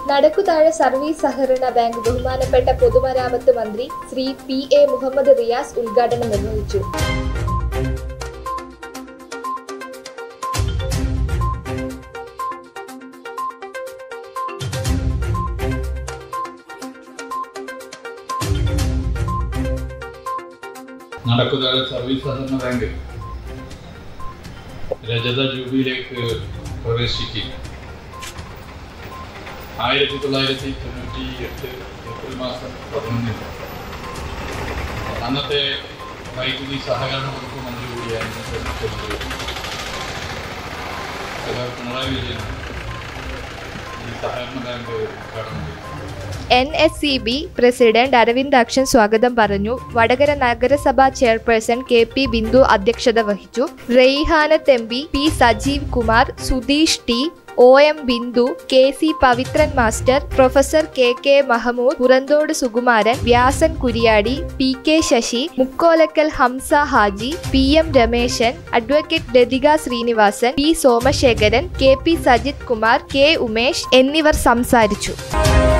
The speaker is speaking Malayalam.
നടക്കുതാഴെ സർവീസ് സഹകരണ ബാങ്ക് ബഹുമാനപ്പെട്ട പൊതുമരാമത്ത് മന്ത്രി ശ്രീ പി എ മുഹമ്മദ് റിയാസ് ഉദ്ഘാടനം നിർവഹിച്ചു നടക്കുതാഴെ സർവീസ് സഹകരണ ബാങ്ക് രജത ജൂബിയിലേക്ക് പ്രവേശിക്കും ആയിരത്തി തൊള്ളായിരത്തി തൊണ്ണൂറ്റി എട്ട് ഏപ്രിൽ മാസം പതിനൊന്നിന് അന്നത്തെ വൈദ്യുതി സഹകരണ വകുപ്പ് മന്ത്രി കൂടിയായിരുന്നു മുഖ്യമന്ത്രി സഖാവ് പിണറായി വിജയൻ ഈ സഹകരണ ബാങ്ക് ഉദ്ഘാടനം ചെയ്തു N S C B president Aravindakshan സ്വാഗതം പറഞ്ഞു വടകര നഗരസഭാ ചെയർപേഴ്സൺ കെ പി ബിന്ദു അധ്യക്ഷത വഹിച്ചു Raihanath M P P Sajeev Kumar Sudheesh T O M Bindu K C Pavithran master professor K K Mahmood Puranthodu Sukumaran Vyasan Kuriyadi P K Sasi Mukkolakkal Hamsa Haji P M Rameshan advocate Lathika Sreenivasan P Somasekharan K P Sajith Kumar K Umesh എന്നിവർ സംസാരിച്ചു